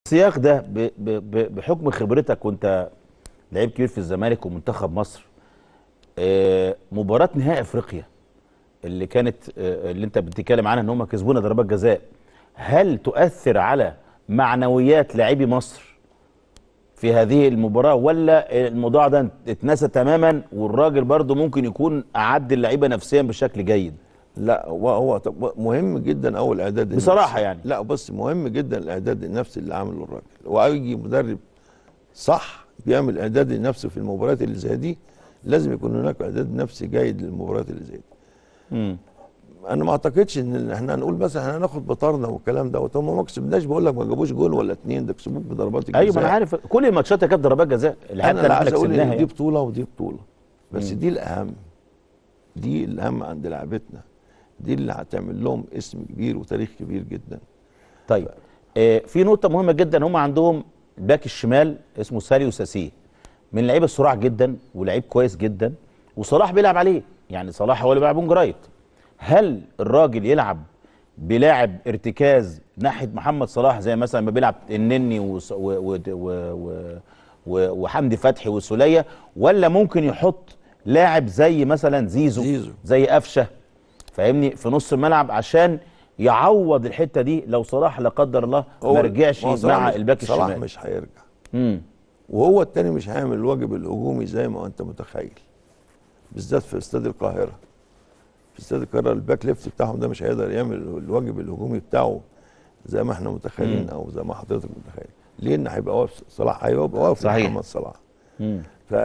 السياق ده ب- ب- ب- بحكم خبرتك وانت لعيب كبير في الزمالك ومنتخب مصر آه، مباراة نهائي افريقيا اللي كانت آه، اللي انت بتتكلم عنها ان هم كسبونا ضربات جزاء هل تؤثر على معنويات لاعبي مصر في هذه المباراة ولا الموضوع ده اتنسى تماما والراجل برضه ممكن يكون أعد اللعيبة نفسيا بشكل جيد لا هو هو طب مهم جدا اول اعداد النفسي. بصراحة يعني. لا بص مهم جدا الاعداد النفسي اللي عامله الراجل واي مدرب صح بيعمل اعداد النفسي في المباريات اللي زي دي لازم يكون هناك اعداد نفسي جيد للمباريات اللي زي دي مم. انا ما اعتقدش ان احنا هنقول مثلا احنا هناخد بطارنا والكلام دوت هم ما كسبناش بقول لك ما جابوش جول ولا اتنين ده كسبوك بضربات الجزاء ايوه ما انا عارف كل الماتشات كانت ضربات جزاء اللي انا حتى اللي اللي عايز احنا اقول كسبناها ان دي يعني. بطوله ودي بطوله بس دي الاهم دي الاهم عند لعبتنا دي اللي هتعمل لهم اسم كبير وتاريخ كبير جدا طيب آه في نقطة مهمة جدا هم عندهم باك الشمال اسمه ساليو ساسيه من لعيبة السرعة جدا ولعيب كويس جدا وصلاح بيلعب عليه يعني صلاح هو اللي بيلعب اون جرايت هل الراجل يلعب بلاعب ارتكاز ناحية محمد صلاح زي مثلا ما بيلعب النني وص- و و و و و وحمدي فتحي والسولية ولا ممكن يحط لاعب زي مثلا زيزو, زيزو. زي قفشه فاهمني في نص الملعب عشان يعوض الحته دي لو صلاح لا قدر الله ما هو- رجعش ما هو صلاح مع مش- الباك صلاح الشمال مش هيرجع امم وهو التاني مش هيعمل الواجب الهجومي زي ما انت متخيل بالذات في استاد القاهره في استاد القاهره الباك ليفت بتاعهم ده مش هيقدر يعمل الواجب الهجومي بتاعه زي ما احنا متخيلين مم. او زي ما حضرتك متخيل ليه ان هيبقى واقف صلاح هيبقى واقف صحيح. محمد صلاح امم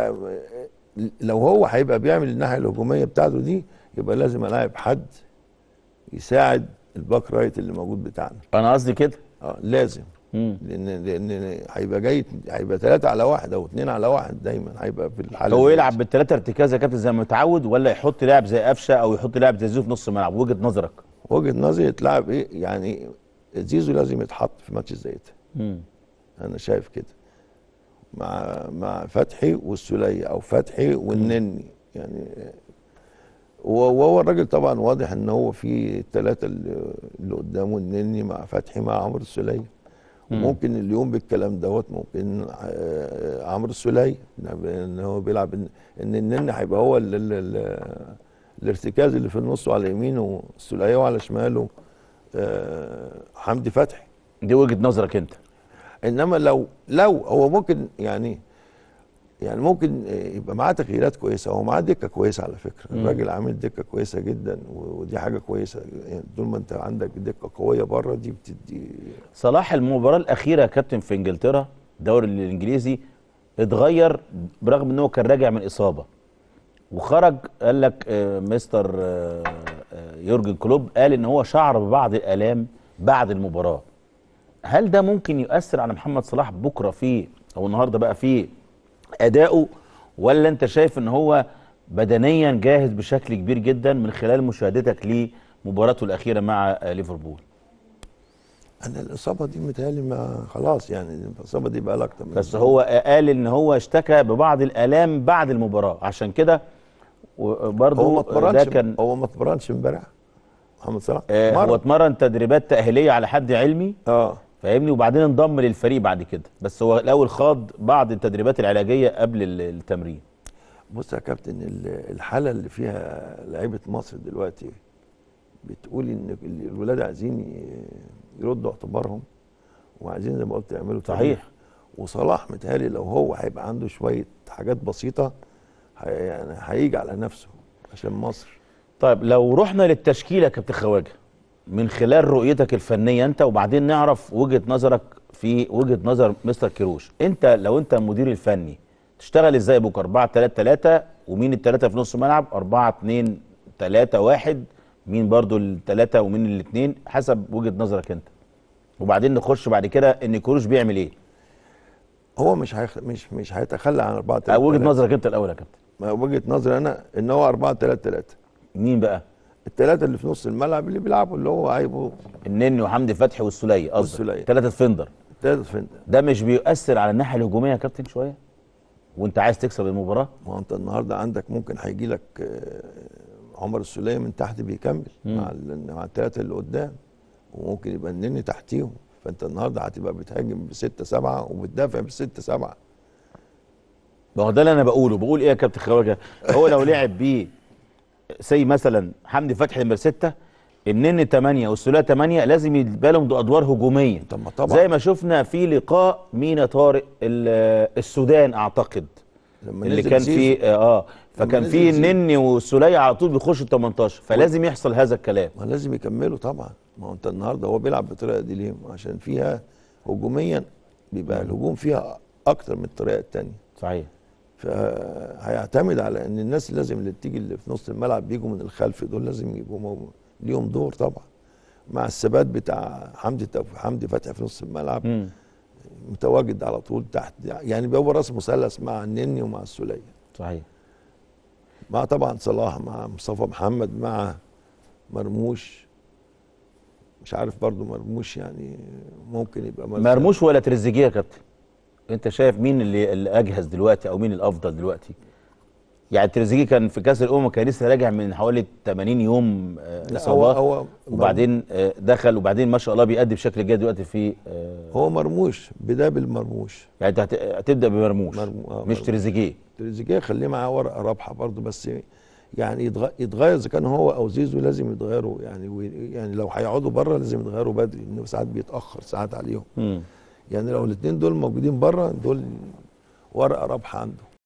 فلو هو هيبقى بيعمل الناحيه الهجوميه بتاعته دي يبقى لازم الاعب حد يساعد الباك رايت اللي موجود بتاعنا انا قصدي كده اه لازم امم لان لان هيبقى جاي هيبقى ثلاثة على واحد او اثنين على واحد دايما هيبقى في الحاله هو دي. يلعب بالثلاثه ارتكاز يا كابتن زي ما متعود ولا يحط لاعب زي قفشه او يحط لاعب زي زيزو في نص الملعب وجهه نظرك وجهه نظري يتلعب ايه يعني زيزو لازم يتحط في ماتش زي ده امم انا شايف كده مع مع فتحي والسوليه او فتحي والنني يعني و- وهو الراجل طبعا واضح ان هو في الثلاثه اللي اللي قدامه النني مع فتحي مع عمرو السوليه وممكن اليوم بالكلام دوت ممكن آه، عمرو السوليه ان هو بيلعب ان إن النني هيبقى هو ال ال ال الارتكاز اللي في النص وعلى يمينه السوليه وعلى شماله آه، حمدي فتحي دي وجهه نظرك انت انما لو لو هو ممكن يعني يعني ممكن يبقى معاه تغييرات كويسه هو معاه دكه كويسه على فكره مم. الراجل عامل دكه كويسه جدا و- ودي حاجه كويسه يعني طول ما انت عندك دكه قويه بره دي بتدي صلاح المباراه الاخيره يا كابتن في انجلترا الدوري الانجليزي اتغير برغم ان هو كان راجع من اصابه وخرج قال لك آه، مستر آه، آه، يورجن كلوب قال ان هو شعر ببعض الالام بعد المباراه هل ده ممكن يؤثر على محمد صلاح بكره في او النهارده بقى في ادائه ولا انت شايف ان هو بدنيا جاهز بشكل كبير جدا من خلال مشاهدتك لمباراته الاخيره مع آه، ليفربول انا الاصابه دي متهيألي ما خلاص يعني الاصابه دي بقى لها اكتر من بس هو قال ان هو اشتكى ببعض الالام بعد المباراه عشان كده هو ما برضه ده اتمرنش كان هو ما اتمرنش امبارح محمد صلاح آه هو مرة. اتمرن تدريبات تاهيليه على حد علمي اه فاهمني وبعدين انضم للفريق بعد كده بس هو الاول خاض بعض التدريبات العلاجيه قبل ال- التمرين بص يا كابتن ال- الحاله اللي فيها لعيبه مصر دلوقتي بتقول ان ال- الولاد عايزين ي- يردوا اعتبارهم وعايزين زي ما قلت يعملوا صحيح. تاريخ. وصلاح متهيألي لو هو هيبقى عنده شويه حاجات بسيطه هي يعني هيجي على نفسه عشان مصر طيب لو رحنا للتشكيله يا كابتن خواجه من خلال رؤيتك الفنيه انت وبعدين نعرف وجهه نظرك في وجهه نظر مستر كيروش انت لو انت المدير الفني تشتغل ازاي بكره 4 3 3 ومين الثلاثه في نص الملعب 4 2 3 1 مين برضو الثلاثه ومين الاثنين حسب وجهه نظرك انت وبعدين نخش بعد كده ان كيروش بيعمل ايه هو مش هيخ... مش مش هيتخلى عن 4 أو 3 وجهه نظرك انت الاول يا كابتن وجهه نظري انا ان هو 4 3 3 مين بقى الثلاثه اللي في نص الملعب اللي بيلعبوا اللي هو هيبقوا النني وحمدي فتحي والسوليه قصدك والسولية. ثلاثه فندر ثلاثه فين ده مش بيؤثر على الناحيه الهجوميه يا كابتن شويه وانت عايز تكسب المباراه ما هو انت النهارده عندك ممكن هيجي لك آه، عمر السوليه من تحت بيكمل مع ال- مع الثلاثه اللي قدام وممكن يبقى النني تحتيهم فانت النهارده هتبقى بتهاجم بستة سبعة وبتدافع بستة سبعة ما هو ده اللي انا بقوله بقول ايه يا كابتن خواجه هو لو لعب بيه سي مثلا حمدي فتحي نمرة ستة النني 8 والسوليه 8 لازم يبقى لهم ادوار هجوميه طب ما طبعا زي ما شفنا في لقاء مينا طارق ال- السودان اعتقد لما اللي نزل كان زيزو. فيه اه فكان نزل فيه زيزو. النني والسوليه على طول بيخشوا ال 18 فلازم يحصل هذا الكلام ما لازم يكملوا طبعا ما هو انت النهارده هو بيلعب بالطريقه دي ليه؟ عشان فيها هجوميا بيبقى الهجوم فيها اكتر من الطريقه الثانيه صحيح فهيعتمد على ان الناس لازم اللي بتيجي اللي في نص الملعب بيجوا من الخلف دول لازم يبقوا مو- ليهم دور طبعا مع الثبات بتاع حمدي توف- حمدي فتحي في نص الملعب مم. متواجد على طول تحت يعني بيبقى راس مثلث مع النني ومع السوليه صحيح مع طبعا صلاح مع مصطفى محمد مع مرموش مش عارف برضو مرموش يعني ممكن يبقى مثلا مرموش ولا تريزيجيه يا كابتن انت شايف مين اللي, اللي اجهز دلوقتي او مين الافضل دلوقتي يعني تريزيجيه كان في كاس الامم كان لسه راجع من حوالي 80 يوم آه، لا، اصابات هو هو وبعدين آه، دخل وبعدين ما شاء الله بيأدي بشكل جيد دلوقتي في آه، هو مرموش بدايه بالمرموش يعني انت هت- هتبدا بمرموش مرمو- آه، مش مرموش. تريزيجيه تريزيجيه خليه معاه ورقه رابحه برضو بس يعني يتغ- يتغير اذا كان هو او زيزو لازم يتغيروا يعني وي- يعني لو هيقعدوا بره لازم يتغيروا بدري لانه ساعات بيتاخر ساعات عليهم مم. يعني لو الاثنين دول موجودين بره دول ورقه رابحه عنده